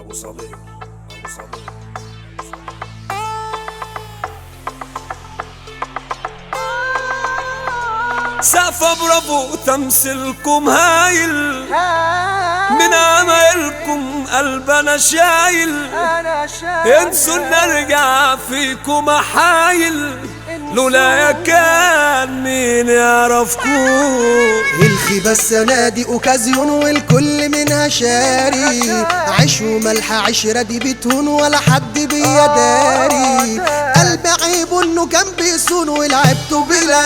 ابو صبير ابو صبير سقفة برافو تمثيلكم هايل من عمايلكم قلب انا شايل انا شايف انسوا ان ارجع فيكم احايل لولا يا كان مين يعرفكم الخيبة السنة دي اوكازيون والكل منها شاري عيش وملح عشرة دي بتهون ولا حد بيداري قلب عيب انه كان بيصون ولعبته بلا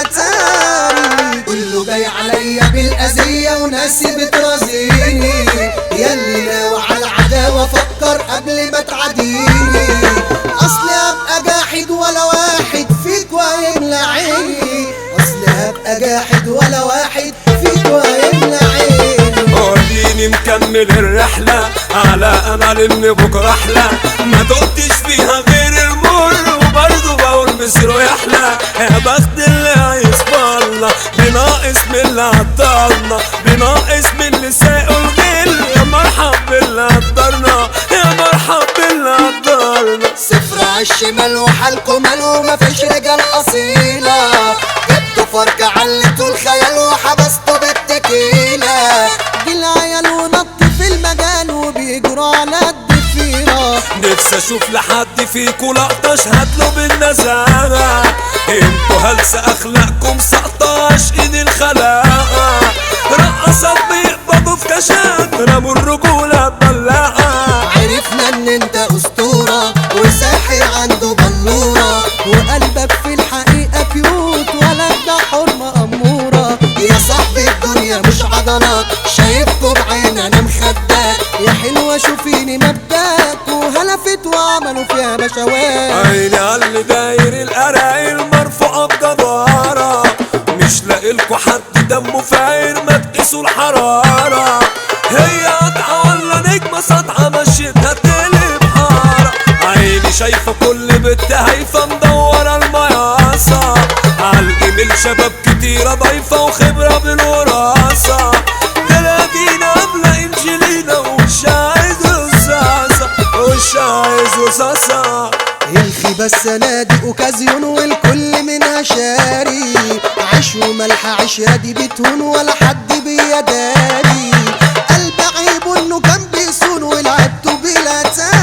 تاري كله جاي عليا بالاذية وناسي بترازيني ياللي ناوي على العداوة فكر قبل ما تعاديني اصلي ابقى جاحد ولا واحد فيك ويملى عيني اصلي هبقى جاحد ولا واحد فيك ويملى عيني وديني مكمل الرحلة على أمل إن بكرة أحلى ما دقتش فيها غير المر وبرضه بقول مصيره يحلى يا بخت اللي عايش بالله بناقص من اللي عطلنا بناقص من اللي ساقوا الغل يا مرحب باللي قدرنا يا مرحب باللي قدرنا صفر عالشمال وحالكم مال ومفيش رجال أصيلة جبتوا فرق علتوا الخيال وحبستوا بالتكيلة جيل عيال ونط في المجال وبيجروا على الضفيرة نفسي اشوف لحد فيكو لقطة اشهد له بالنزاهة انتوا هلسة اخلاقكم سقطة عشقين الخلاقة رقصات بيقبضوا في كاشات رموا الرجولة بلاقة عرفنا ان انت اسطورة وساحر عنده بلورة وقلبك في الحقيقة كيوت ولا ده حرمة أمورة يا صاحبي الدنيا مش عضلات شايفكوا بعين انا مخدات يا حلوة شوفيني مبداك وهلفت وعملوا فيها بشوات عيني على اللي داير القرايل مرفوعة بجدارة مش لاقيلكوا حد دمه فاير ما تقيسوا الحرارة هي قطعة ولا نجمة سطعة مشيتها تقلب حارة عيني شايفة كل بنت هايفة مدورة المياصة عالجميل شباب كتيرة ضايفة وخبرة بالوراثة تلاقينا قبل انجلينا ومش عايز رصاصة ومش عايز رصاصة الخيبة السنة دي اوكازيون والكل منها شاري عيش وملح عشرة دي بتهون ولا حد بيداري قلب عيب انه كان بيصون ولعبته بلا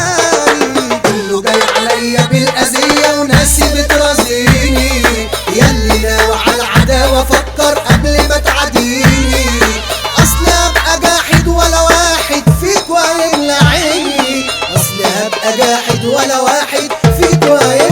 تاري كله جاي عليا بالاذية وناسي بترازيني ياللي ناوي على العداوة فكر قبل ما تعاديني اصل ابقى جاحد ولا واحد فيك ويملى عيني اصل هبقى جاحد ولا واحد فيك ويملى